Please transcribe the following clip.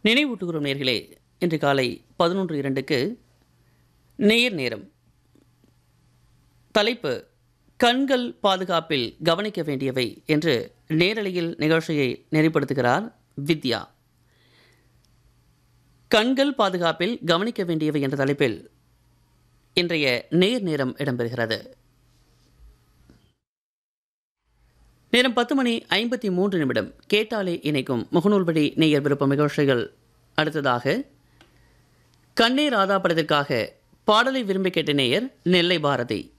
நினைவூட்டுகிறோம் நேர்களே இன்று காலை பதினொன்று இரண்டுக்கு நேர் நேரம் தலைப்பு கண்கள் பாதுகாப்பில் கவனிக்க வேண்டியவை என்று நேரலையில் நிகழ்ச்சியை நெறிப்படுத்துகிறார் வித்யா கண்கள் பாதுகாப்பில் கவனிக்க வேண்டியவை என்ற தலைப்பில் இன்றைய நேர் நேரம் இடம்பெறுகிறது நேரம் பத்து மணி ஐம்பத்தி மூன்று நிமிடம் கேட்டாலே இணைக்கும் முகநூல் வழி நேயர் விருப்ப நிகழ்ச்சிகள் அடுத்ததாக கண்ணே ராதா படத்திற்காக பாடலை விரும்பி கேட்ட நேயர் நெல்லை பாரதி